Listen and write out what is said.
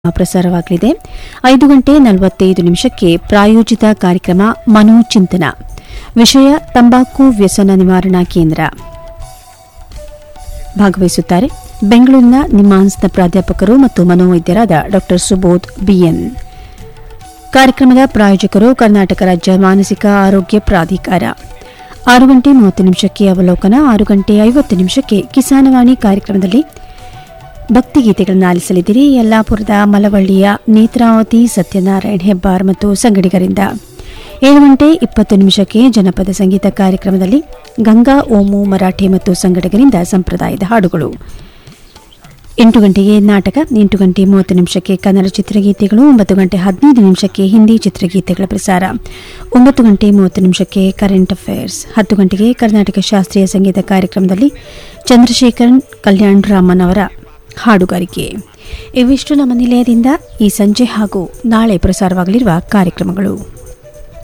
ಪ್ರಸಾರವಾಗಲಿದೆ ಐದು ಗಂಟೆ ನಲವತ್ತೈದು ನಿಮಿಷಕ್ಕೆ ಪ್ರಾಯೋಜಿತ ಕಾರ್ಯಕ್ರಮ ಮನೋಚಿಂತನ ವಿಷಯ ತಂಬಾಕು ವ್ಯಸನ ನಿವಾರಣಾ ಕೇಂದ್ರ ಭಾಗವಹಿಸುತ್ತಾರೆ ಬೆಂಗಳೂರಿನ ನಿಮಾನ್ಸ್ನ ಪ್ರಾಧ್ಯಾಪಕರು ಮತ್ತು ಮನೋವೈದ್ಯರಾದ ಡಾ ಸುಬೋಧ್ ಬಿಎನ್ ಕಾರ್ಯಕ್ರಮದ ಪ್ರಾಯೋಜಕರು ಕರ್ನಾಟಕ ರಾಜ್ಯ ಮಾನಸಿಕ ಆರೋಗ್ಯ ಪ್ರಾಧಿಕಾರ ಆರು ಗಂಟೆ ಮೂವತ್ತು ನಿಮಿಷಕ್ಕೆ ಅವಲೋಕನ ಆರು ಗಂಟೆ ಐವತ್ತು ನಿಮಿಷಕ್ಕೆ ಕಿಸಾನವಾಣಿ ಕಾರ್ಯಕ್ರಮದಲ್ಲಿ ಭಕ್ತಿಗೀತೆಗಳನ್ನು ಆಲಿಸಲಿದ್ದೀರಿ ಯಲ್ಲಾಪುರದ ಮಲವಳ್ಳಿಯ ನೇತ್ರಾವತಿ ಸತ್ಯನಾರಾಯಣ್ ಹೆಬ್ಬಾರ್ ಮತ್ತು ಸಂಗಡಿಗರಿಂದ ಏಳು ಗಂಟೆ ಇಪ್ಪತ್ತು ನಿಮಿಷಕ್ಕೆ ಜನಪದ ಸಂಗೀತ ಕಾರ್ಯಕ್ರಮದಲ್ಲಿ ಗಂಗಾ ಓಮು ಮರಾಠಿ ಮತ್ತು ಸಂಗಡಿಗರಿಂದ ಸಂಪ್ರದಾಯದ ಹಾಡುಗಳು ಎಂಟು ಗಂಟೆಗೆ ನಾಟಕ ಎಂಟು ಗಂಟೆ ಮೂವತ್ತು ನಿಮಿಷಕ್ಕೆ ಕನ್ನಡ ಚಿತ್ರಗೀತೆಗಳು ಒಂಬತ್ತು ಗಂಟೆ ಹದಿನೈದು ನಿಮಿಷಕ್ಕೆ ಹಿಂದಿ ಚಿತ್ರಗೀತೆಗಳ ಪ್ರಸಾರ ಒಂಬತ್ತು ಗಂಟೆ ಮೂವತ್ತು ನಿಮಿಷಕ್ಕೆ ಕರೆಂಟ್ ಅಫೇರ್ಸ್ ಹತ್ತು ಗಂಟೆಗೆ ಕರ್ನಾಟಕ ಶಾಸ್ತ್ರೀಯ ಸಂಗೀತ ಕಾರ್ಯಕ್ರಮದಲ್ಲಿ ಚಂದ್ರಶೇಖರನ್ ಕಲ್ಯಾಣ್ ರಾಮನ್ ಅವರ ಹಾಡುಗಾರಿಕೆ ಇವಿಷ್ಟು ನಮ್ಮ ನಿಲಯದಿಂದ ಈ ಸಂಜೆ ಹಾಗೂ ನಾಳೆ ಪ್ರಸಾರವಾಗಲಿರುವ ಕಾರ್ಯಕ್ರಮಗಳು